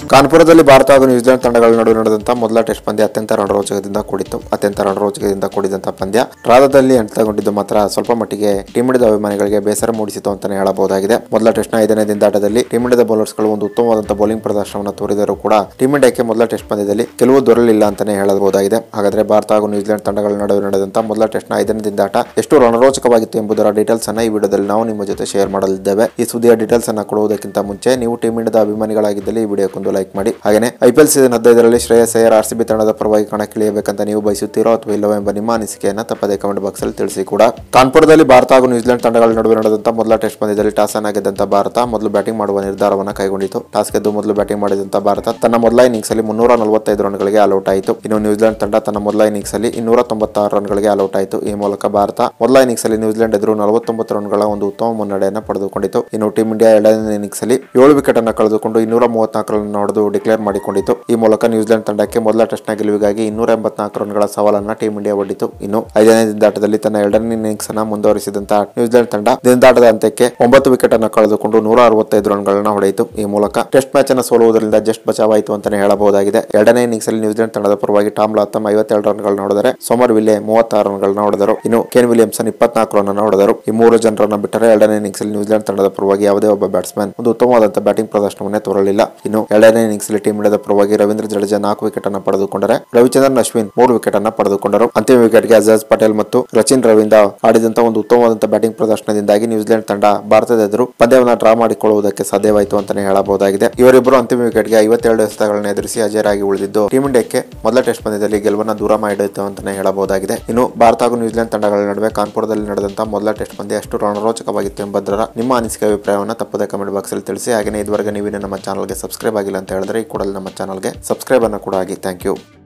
ಕಾನ್ಪುರದಲ್ಲಿ ಭಾರತ ಹಾಗೂ ನ್ಯೂಜಿಲೆಂಡ್ ತಂಡಗಳ ನಡುವೆ ನಡೆದಂತಹ ಮೊದಲ ಟೆಸ್ಟ್ ಪಂದ್ಯ ಅತ್ಯಂತ ರಣರೋಚಕದಿಂದ ಕೂಡಿತ್ತು ಅತ್ಯಂತ ರಣರೋಚಕದಿಂದ ಕೂಡಿದಂತಹ ಪಂದ್ಯ ರಾಧದಲ್ಲಿ ಅಂತ್ಯಗೊಂಡಿದ್ದು ಮಾತ್ರ ಸ್ವಲ್ಪ ಮಟ್ಟಿಗೆ ಟೀಮ್ ಇಂಡಿಯಾದ ಅಭಿಮಾನಿಗಳಿಗೆ ಬೇಸರ ಮೂಡಿಸಿತು ಅಂತಾನೆ ಹೇಳಬಹುದಾಗಿದೆ ಮೊದಲ ಟೆಸ್ಟ್ ನ ಐದನೇ ದಿನದಾಟದಲ್ಲಿ ಟೀಮ್ ಇಂಡಿಯಾದ ಬೌಲರ್ಸ್ಗಳು ಒಂದು ಉತ್ತಮವಾದಂತಹ ಬೌಲಿಂಗ್ ಪ್ರದರ್ಶನವನ್ನು ತೋರಿದರೂ ಕೂಡ ಟೀಮ್ ಇಂಡಿಯಾಕ್ಕೆ ಮೊದಲ ಟೆಸ್ಟ್ ಪಂದ್ಯದಲ್ಲಿ ಗೆಲುವು ದೊರಲಿಲ್ಲ ಅಂತಾನೆ ಹೇಳಬಹುದಾಗಿದೆ ಹಾಗಾದ್ರೆ ಭಾರತ ಹಾಗೂ ನ್ಯೂಜಿಲೆಂಡ್ ತಂಡಗಳ ನಡುವೆ ನಡೆದಂತಹ ಮೊದಲ ಟೆಸ್ಟ್ ನ ಐದನೇ ದಿನದಾಟ ಎಷ್ಟು ರಣರೋಚಕವಾಗಿತ್ತು ಎಂಬುದರ ಡೀಟೇಲ್ಸ್ ಅನ್ನ ಈ ವಿಡಿಯೋದಲ್ಲಿ ನಾವು ನಿಮ್ಮ ಜೊತೆ ಶೇರ್ ಮಾಡಲಿದ್ದೇವೆ ಈ ಸುದ್ದಿಯ ಡೀಟೇಲ್ಸ್ ಅನ್ನ ಕೊಡುವುದಕ್ಕಿಂತ ಮುಂಚೆ ನೀವು ಟೀಮ್ ಇಂಡಿಯಾದ ಅಭಿಮಾನಿಗಳಾಗಿದ್ದಲ್ಲಿ ಈ ವಿಡಿಯೋಕ್ಕೊಂದು ಲೈಕ್ ಮಾಡಿ ಹಾಗೆ ಐಪಿಎಲ್ ಸೀಸನ್ ಹದಿನೈದರಲ್ಲಿ ಶ್ರೇಯಸ್ ಅಯ್ಯರ್ ಆರ್ಸಿಬಿ ತಂಡದ ಪರವಾಗಿ ಕಣಕ್ಕಿಳಿಯಬೇಕಂತ ನೀವು ಬಯಸುತ್ತೀರೋ ಅಥವಾ ಇಲ್ಲವೋ ಎಂಬ ನಿಮ್ಮ ಅನಿಸಿಕೆಯನ್ನ ತಪ್ಪದೆ ಕಮೆಂಟ್ ಬಾಕ್ಸ್ ಅಲ್ಲಿ ತಿಳಿಸಿ ಕೂಡ ಕಾನ್ಪುರದಲ್ಲಿ ಭಾರತ ಹಾಗೂ ನ್ಯೂಜಿಲೆಂಡ್ ತಂಡಗಳ ನಡುವೆ ನಡೆದಂತಹ ಮೊದಲ ಟೆಸ್ಟ್ ಪಂದ್ಯದಲ್ಲಿ ಟಾಸ್ ಅನ್ನ ಗೆದ್ದಂತ ಭಾರತ ಮೊದಲು ಬ್ಯಾಟಿಂಗ್ ಮಾಡುವ ನಿರ್ಧಾರವನ್ನು ಕೈಗೊಂಡಿತು ಟಾಸ್ ಗೆದ್ದು ಮೊದಲು ಬ್ಯಾಟಿಂಗ್ ಮಾಡಿದಂತ ಭಾರತ ತನ್ನ ಮೊದಲ ಇನ್ನಿಂಗ್ಸ್ ಅಲ್ಲಿ ಮುನ್ನೂರ ನಲವತ್ತೈದು ರನ್ಗಳಿಗೆ ಆಲ್ಔಟ್ ಆಯಿತು ಇನ್ನು ನ್ಯೂಜಿಲೆಂಡ್ ತಂಡ ತನ್ನ ಮೊದಲ ಇನ್ನಿಂಗ್ಸ್ ಅಲ್ಲಿ ಇನ್ನೂರ ತೊಂಬತ್ತಾರು ರನ್ಗಳಿಗೆ ಆಲ್ಔಟ್ ಆಯಿತು ಈ ಮೂಲಕ ಭಾರತ ಮೊದಲ ಇನ್ನಿಂಗ್ಸ್ ಅಲ್ಲಿ ನ್ಯೂಜಿಲೆಂಡ್ ಎದುರು ನಲವತ್ತೊಂಬತ್ತು ರನ್ಗಳ ಒಂದು ಉತ್ತಮ ಮುನ್ನಡೆಯನ್ನು ಪಡೆದುಕೊಂಡಿತು ಇನ್ನು ಟೀಮ್ ಇಂಡಿಯಾ ಎರಡನೇ ಇನ್ನಿಂಗ್ಸ್ ಅಲ್ಲಿ ಏಳು ವಿಕೆಟ್ ಅನ್ನು ಕಳೆದುಕೊಂಡು ಇನ್ನೂರ ಮೂವತ್ನಾಲ್ಕು ರನ್ ಹೊಡೆದು ಡಿಕ್ಲೇರ್ ಮಾಡಿಕೊಂಡಿತು ಈ ಮೂಲಕ ನ್ಯೂಜಿಲೆಂಡ್ ತಂಡಕ್ಕೆ ಮೊದಲ ಟೆಸ್ಟ್ ನ ಗೆಲುವಿಗಾಗಿ ಇನ್ನೂರ ಎಂಬತ್ನಾಲ್ಕು ರನ್ಗಳ ಸವಾಲನ್ನ ಟೀಮ್ ಇಂಡಿಯಾ ಒಡ್ಡಿತು ಇನ್ನು ಐದನೇ ದಿನದಾಟದಲ್ಲಿ ತನ್ನ ಎರಡನೇ ಇನ್ನಿಂಗ್ಸ್ ಅನ್ನ ಮುಂದುವರಿಸಿದಂತಹ ನ್ಯೂಜಿಲೆಂಡ್ ತಂಡ ದಿನದಾಟದ ಅಂತ್ಯಕ್ಕೆ ಒಂಬತ್ತು ವಿಕೆಟ್ ಅನ್ನು ಕಳೆದುಕೊಂಡು ನೂರ ಅರವತ್ತೈದು ರನ್ಗಳನ್ನ ಹೊಡೆಯಿತು ಈ ಮೂಲಕ ಟೆಸ್ಟ್ ಮ್ಯಾಚ್ ಅನ್ನು ಸೋಲುವುದರಿಂದ ಜಸ್ಟ್ ಬಚಾವಾಯಿತು ಅಂತಾನೆ ಹೇಳಬಹುದಾಗಿದೆ ಎರಡನೇ ಇನ್ನಿಂಗ್ಸ್ ಅಲ್ಲಿ ನ್ಯೂಜಿಲೆಂಡ್ ತಂಡದ ಪರವಾಗಿ ಟಾಮ್ ಲಾಥಮ್ ಐವತ್ತೆರಡು ರನ್ಗಳನ್ನ ಹೊಡೆದರೆ ಸೋಮರ್ ವಿಲೆ ಮೂವತ್ತಾರು ರನ್ಗಳನ್ನ ಹೊಡೆದರು ಇನ್ನು ಕೇನ್ ವಿಲಿಯಮ್ಸನ್ ಇಪ್ಪತ್ನಾಲ್ಕು ರನ್ ಅನ್ನು ಹೊಡೆದರು ಈ ಮೂರು ಜನರನ್ನ ಬಿಟ್ಟರೆ ಎರಡನೇ ಇನ್ನಿಂಗ್ಸ್ ಅಲ್ಲಿ ನ್ಯೂಜಿಲೆಂಡ್ ತಂಡದ ಪರವಾಗಿ ಯಾವುದೇ ಒಬ್ಬ ಬ್ಯಾಟ್ಸ್ಮನ್ ಒಂದು ಉತ್ತಮವಾದಂತಹ ಬ್ಯಾಟಿಂಗ್ ಪ್ರದರ್ಶನವನ್ನೇ ತೋರಲಿಲ್ಲ ಇನ್ನು ಎರಡನೇ ಇನ್ನಿಂಗ್ಸ್ ಅಲ್ಲಿ ಟೀಮ್ ಇಂಡಿಯಾದ ಪರವಾಗಿ ರವೀಂದ್ರ ಜಡೇಜಾ ನಾಲ್ಕು ವಿಕೆಟ್ ಅನ್ನು ಪಡೆದುಕೊಂಡರೆ ರವಿಚಂದ್ರನ್ ಅಶ್ವಿನ್ ಮೂರು ವಿಕೆಟ್ ಅನ್ನು ಪಡೆದುಕೊಂಡರು ಅಂತಿಮ ವಿಕೆಟ್ಗೆ ಅಜಾಜ್ ಪಟೇಲ್ ಮತ್ತು ರಚಿನ್ ರವೀಂದ್ರ ಆಡಿದಂತಹ ಒಂದು ಉತ್ತಮವಾದಂತಹ ಬ್ಯಾಟಿಂಗ್ ಪ್ರದರ್ಶನದಿಂದಾಗಿ ನ್ಯೂಜಿಲೆಂಡ್ ತಂಡ ಭಾರತದ ಎದುರು ಪಂದ್ಯವನ್ನು ಡ್ರಾ ಮಾಡಿಕೊಳ್ಳುವುದಕ್ಕೆ ಸಾಧ್ಯವಾಯಿತು ಅಂತಾನೆ ಹೇಳಬಹುದಾಗಿದೆ ಇವರಿಬ್ಬರು ಅಂತಿಮ ವಿಕೆಟ್ಗೆ ಐವತ್ತೆರಡು ಎಸೆತಗಳನ್ನು ಎದುರಿಸಿ ಅಜೇರಾಗಿ ಉಳಿದಿದ್ದು ಟೀಮ್ ಇಂಡಿಯಾಕ್ಕೆ ಮೊದಲ ಟೆಸ್ಟ್ ಪಂದ್ಯದಲ್ಲಿ ಗೆಲುವನ್ನು ದೂರ ಮಾಡಿತ್ತು ಅಂತಾನೆ ಹೇಳಬಹುದಾಗಿದೆ ಇನ್ನು ಭಾರತ ಹಾಗೂ ನ್ಯೂಜಿಲೆಂಡ್ ತಂಡಗಳ ನಡುವೆ ಕಾನ್ಪುರದಲ್ಲಿ ನಡೆದಂತಹ ಮೊದಲ ಟೆಸ್ಟ್ ಪಂದ್ಯ ಎಷ್ಟು ರಣರೋಚಕವಾಗಿತ್ತು ಎಂಬುದರ ನಿಮ್ಮ ಅನಿಸಿಕೆ ಅಭಿಪ್ರಾಯವನ್ನು ತಪ್ಪದೆ ಕಮೆಂಟ್ ಬಾಕ್ಸ್ ಅಲ್ಲಿ ತಿಳಿಸಿ ಹಾಗೆ ಇದುವರೆಗೆ ನೀವೇನು ನಮ್ಮ ಚಾನಲ್ಗೆ ಸಬ್ಸ್ಕ್ರೈಬ್ ಆಗಿಲ್ಲ ಅಂತ ಹೇಳಿದ್ರೆ ಈ ಕೂಡಲೇ ನಮ್ಮ ಚಾನಲ್ಗೆ ಸಬ್ಸ್ಕ್ರೈಬ್ ಅನ್ನು ಕೂಡ ಆಗಿ ಥ್ಯಾಂಕ್ ಯು